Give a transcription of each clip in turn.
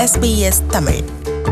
SBS Tamil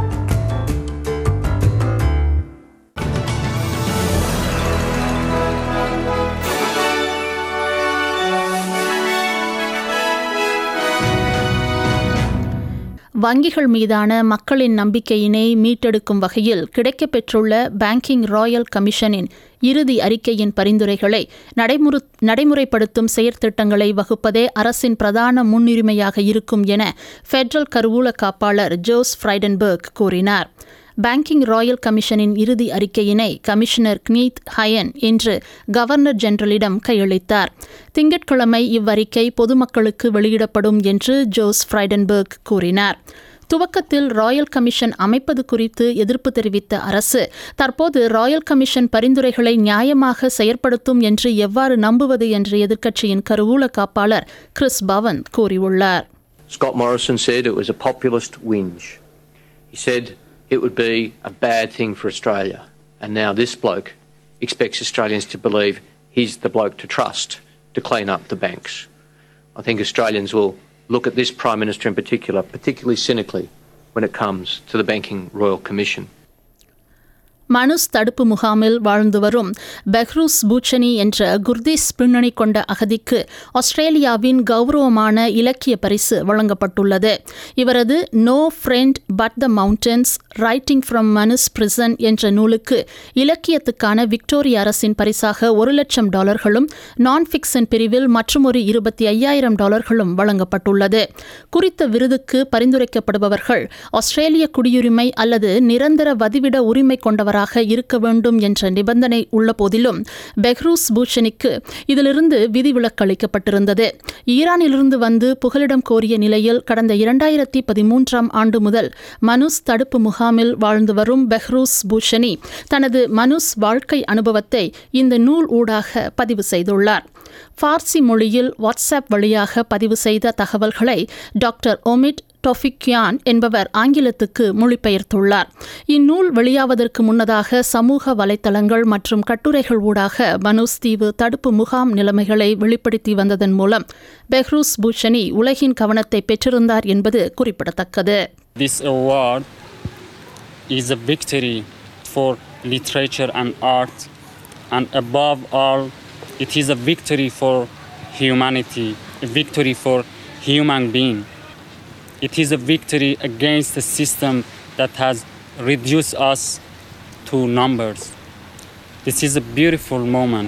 வங்கிகள் மீதான மக்களின் நம்பிக்கையினை மீட்டெடுக்கும் வகையில் கிடைக்கப்பெற்றுள்ள பேங்கிங் ராயல் கமிஷனின் இறுதி அறிக்கையின் பரிந்துரைகளை நடைமுறு நடைமுறைப்படுத்தும் செயற்திட்டங்களை வகுப்பதே அரசின் பிரதான முன்னுரிமையாக இருக்கும் என ஃபெடரல் கருவூல காப்பாளர் ஜோஸ் ஃப்ரைடன்பர்க் கூறினார் பேங்கிங் ராயல் கமிஷனின் இறுதி அறிக்கையினை கமிஷனர் கினீத் ஹயன் இன்று கவர்னர் ஜெனரலிடம் கையளித்தார் திங்கட்கிழமை இவ்வறிக்கை பொதுமக்களுக்கு வெளியிடப்படும் என்று ஜோஸ் ஃப்ரைடன்பர்க் கூறினார் துவக்கத்தில் ராயல் கமிஷன் அமைப்பது குறித்து எதிர்ப்பு தெரிவித்த அரசு தற்போது ராயல் கமிஷன் பரிந்துரைகளை நியாயமாக செயற்படுத்தும் என்று எவ்வாறு நம்புவது என்று எதிர்க்கட்சியின் கருவூல காப்பாளர் கிறிஸ் பவன் கூறியுள்ளார் Scott Morrison said it was a populist whinge. He said it would be a bad thing for Australia. And now this bloke expects Australians to believe he's the bloke to trust to clean up the banks. I think Australians will look at this Prime Minister in particular, particularly cynically, when it comes to the Banking Royal Commission. Manus தடுப்பு முகாமில் வாழ்ந்து வரும் பெஹ்ரூஸ் பூச்சனி என்ற குர்தீஸ் பின்னணி கொண்ட அகதிக்கு ஆஸ்திரேலியாவின் கௌரவமான இலக்கிய பரிசு வழங்கப்பட்டுள்ளது இவரது no friend but the mountains writing from Manus prison என்ற நூலுக்கு இலக்கியத்துக்கான விக்டோரிய அரசின் பரிசாக ஒரு லட்சம் டாலர்களும் நான் ஃபிக்ஷன் பிரிவில் மற்றுமொரு இருபத்தி ஐயாயிரம் டாலர்களும் வழங்கப்பட்டுள்ளது குறித்த விருதுக்கு பரிந்துரைக்கப்படுபவர்கள் ஆஸ்திரேலிய குடியுரிமை அல்லது நிரந்தர வதிவிட உரிமை கொண்டவராக இருக்க வேண்டும் என்ற நிபந்தனை உள்ள போதிலும் பெஹ்ரூஸ் பூஷனிக்கு இதிலிருந்து விதிவிலக்கு அளிக்கப்பட்டிருந்தது ஈரானிலிருந்து வந்து புகலிடம் கோரிய நிலையில் கடந்த இரண்டாயிரத்தி பதிமூன்றாம் ஆண்டு முதல் மனுஸ் தடுப்பு முகாமில் வாழ்ந்து வரும் பெஹ்ரூஸ் பூஷனி தனது மனுஸ் வாழ்க்கை அனுபவத்தை இந்த நூல் ஊடாக பதிவு செய்துள்ளார் பார்சி மொழியில் வாட்ஸ்அப் வழியாக பதிவு செய்த தகவல்களை டாக்டர் ஒமிட் டொஃபிக்யான் என்பவர் ஆங்கிலத்துக்கு மொழிபெயர்த்துள்ளார் இந்நூல் வெளியாவதற்கு முன்னதாக சமூக வலைத்தளங்கள் மற்றும் கட்டுரைகள் ஊடாக மனுஸ் தீவு தடுப்பு முகாம் நிலைமைகளை வெளிப்படுத்தி வந்ததன் மூலம் பெஹ்ரூஸ் பூஷனி உலகின் கவனத்தை பெற்றிருந்தார் என்பது குறிப்பிடத்தக்கது This award is a victory for literature and art, and above all, it is a victory for humanity, a victory for human being. It is a victory against the system that has reduced us to numbers. This is a beautiful moment.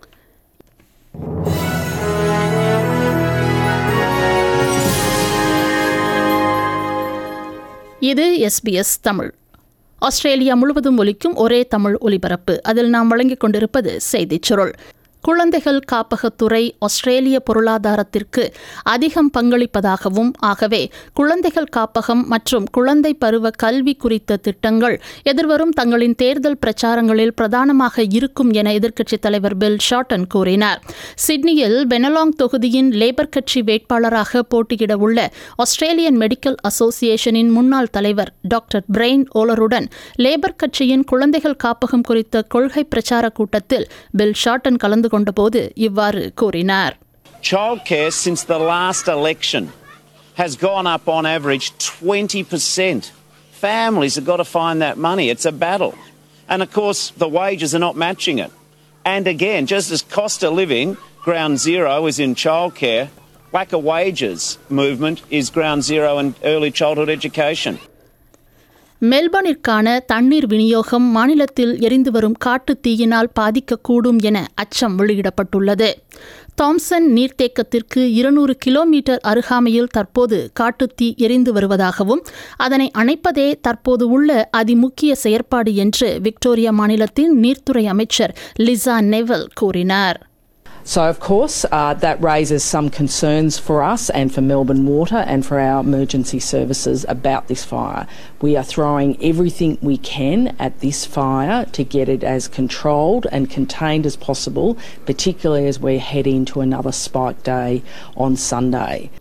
இது SBS Tamil Australia முழுவதும் ஒலிக்கும் ஒரே தமிழ் ஒலிபரப்பு அதில் நாம் வழங்கிக் கொண்டிருப்பது செய்திச் சுருள் குழந்தைகள் காப்பகத்துறை ஆஸ்திரேலிய பொருளாதாரத்திற்கு அதிகம் பங்களிப்பதாகவும் ஆகவே குழந்தைகள் காப்பகம் மற்றும் குழந்தை பருவ கல்வி குறித்த திட்டங்கள் எதிர்வரும் தங்களின் தேர்தல் பிரச்சாரங்களில் பிரதானமாக இருக்கும் என எதிர்க்கட்சித் தலைவர் பில் ஷார்டன் கூறினார் சிட்னியில் பெனலாங் தொகுதியின் லேபர் கட்சி வேட்பாளராக போட்டியிட உள்ள ஆஸ்திரேலியன் மெடிக்கல் அசோசியேஷனின் முன்னாள் தலைவர் டாக்டர் பிரெயின் ஓலருடன் லேபர் கட்சியின் குழந்தைகள் காப்பகம் குறித்த கொள்கை பிரச்சார கூட்டத்தில் பில் ஷார்டன் கலந்து கொண்டபோது இவ்வாறு கூறினார் Childcare since the last election has gone up on average 20%. Families have got to find that money. It's a battle. And of course, the wages are not matching it. And again, just as cost of living, ground zero is in childcare, lack of wages movement is ground zero in early childhood education. மெல்பர்னிற்கான தண்ணீர் விநியோகம் மாநிலத்தில் எரிந்து வரும் காட்டுத் தீயினால் பாதிக்கக்கூடும் என அச்சம் வெளியிடப்பட்டுள்ளது தாம்சன் நீர்த்தேக்கத்திற்கு இருநூறு கிலோமீட்டர் அருகாமையில் தற்போது காட்டுத்தீ எரிந்து வருவதாகவும் அதனை அணைப்பதே தற்போது உள்ள அதிமுக்கிய செயற்பாடு என்று விக்டோரியா மாநிலத்தின் நீர்த்துறை அமைச்சர் லிசா நெவல் கூறினார் So, of course, uh, that raises some concerns for us and for Melbourne Water and for our emergency services about this fire. We are throwing everything we can at this fire to get it as controlled and contained as possible, particularly as we head into another spike day on Sunday.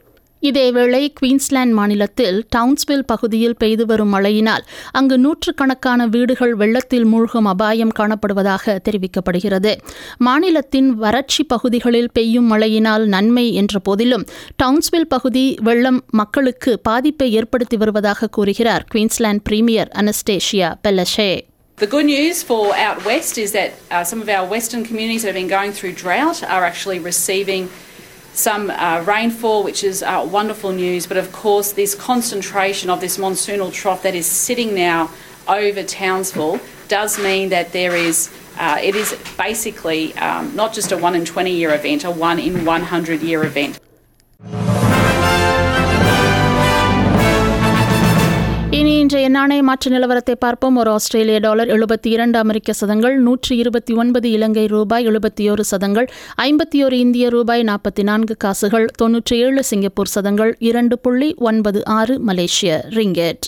இதேவேளை Queensland மாநிலத்தில் Townsville பகுதியில் பெய்து வரும் மழையினால் அங்கு நூற்றுக்கணக்கான வீடுகள் வெள்ளத்தில் மூழ்கும் அபாயம் காணப்படுவதாக தெரிவிக்கப்படுகிறது மாநிலத்தின் வறட்சி பகுதிகளில் பெய்யும் மழையினால் நன்மை என்ற போதிலும் டவுன்ஸ்வில் பகுதி வெள்ளம் மக்களுக்கு பாதிப்பை ஏற்படுத்தி வருவதாக கூறுகிறார் Queensland premier Annastacia Palaszczuk The good news for out west is that uh, some of our western communities that have been going through drought are actually receiving some uh, rainfall, which is uh, wonderful news. But of course, this concentration of this monsoonal trough that is sitting now over Townsville does mean that there is. Uh, it is basically um, not just a 1 in 20 year event, a 1 in 100 year event. இனி இன்றைய நாணய மாற்று நிலவரத்தை பார்ப்போம் ஒரு ஆஸ்திரேலிய dollar எழுபத்தி இரண்டு அமெரிக்க சதங்கள் நூற்றி இருபத்தி ஒன்பது இலங்கை ரூபாய் எழுபத்தி ஒரு சதங்கள் ஐம்பத்தி ஒரு இந்திய ரூபாய் நாற்பத்தி நான்கு காசுகள் தொன்னூற்றி ஏழு சிங்கப்பூர் சதங்கள் இரண்டு புள்ளி ஒன்பது ஆறு மலேசிய ரிங்கெட்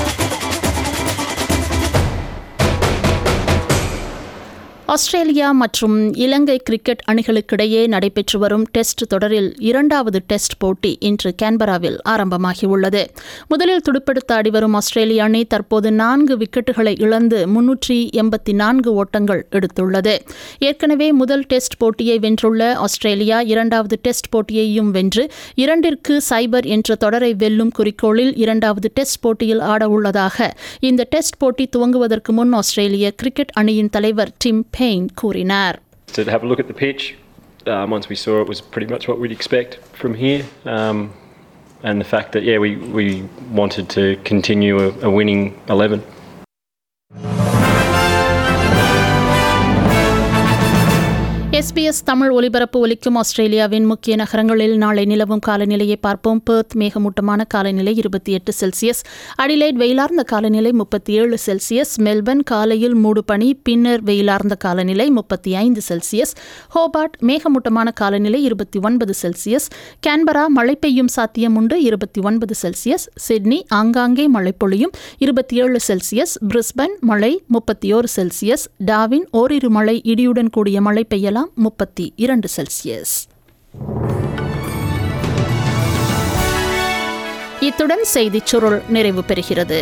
ஆஸ்திரேலியா மற்றும் இலங்கை கிரிக்கெட் அணிகளுக்கிடையே நடைபெற்று வரும் டெஸ்ட் தொடரில் இரண்டாவது டெஸ்ட் போட்டி இன்று கேன்பராவில் ஆரம்பமாகியுள்ளது முதலில் துடுப்பெடுத்து ஆடி வரும் ஆஸ்திரேலிய அணி தற்போது நான்கு விக்கெட்டுகளை இழந்து முன்னூற்றி எண்பத்தி நான்கு ஓட்டங்கள் எடுத்துள்ளது ஏற்கனவே முதல் டெஸ்ட் போட்டியை வென்றுள்ள ஆஸ்திரேலியா இரண்டாவது டெஸ்ட் போட்டியையும் வென்று இரண்டிற்கு சைபர் என்ற தொடரை வெல்லும் குறிக்கோளில் இரண்டாவது டெஸ்ட் போட்டியில் ஆடவுள்ளதாக இந்த டெஸ்ட் போட்டி துவங்குவதற்கு முன் ஆஸ்திரேலிய கிரிக்கெட் அணியின் தலைவர் டிம் பெயின் கூறினார் to have a look at the pitch. Um, once we saw it, was pretty much what we'd expect from here. Um, and the fact that, yeah, we, we wanted to continue a, a winning 11. SBS Tamil ஒலிபரப்பு ஒலிக்கும் ஆஸ்திரேலியாவின் முக்கிய நகரங்களில் நாளை நிலவும் காலநிலையை பார்ப்போம் Perth மேகமூட்டமான காலநிலை இருபத்தி எட்டு செல்சியஸ் அடிலைட் வெயிலார்ந்த காலநிலை முப்பத்தி ஏழு செல்சியஸ் மெல்பர்ன் காலையில் மூடுபனி பின்னர் வெயிலார்ந்த காலநிலை முப்பத்தி ஐந்து செல்சியஸ் ஹோபார்ட் மேகமூட்டமான காலநிலை இருபத்தி ஒன்பது செல்சியஸ் கேன்பரா மழை பெய்யும் சாத்தியம் உண்டு இருபத்தி ஒன்பது செல்சியஸ் சிட்னி ஆங்காங்கே மழை பொழியும் இருபத்தி ஏழு செல்சியஸ் பிரிஸ்பன் மழை முப்பத்தி ஓரு செல்சியஸ் டாவின் ஓரிரு மழை இடியுடன் கூடிய மழை பெய்யலாம் முப்பத்தி இரண்டு செல்சியஸ் இத்துடன் செய்திச் சுருள் நிறைவு பெறுகிறது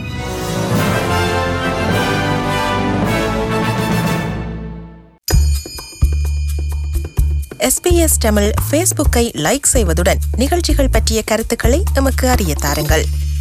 எஸ்பிஎஸ் தமிழ் ஃபேஸ்புக்கை லைக் செய்வதுடன் நிகழ்ச்சிகள் பற்றிய கருத்துக்களை எமக்கு அறிய தாருங்கள்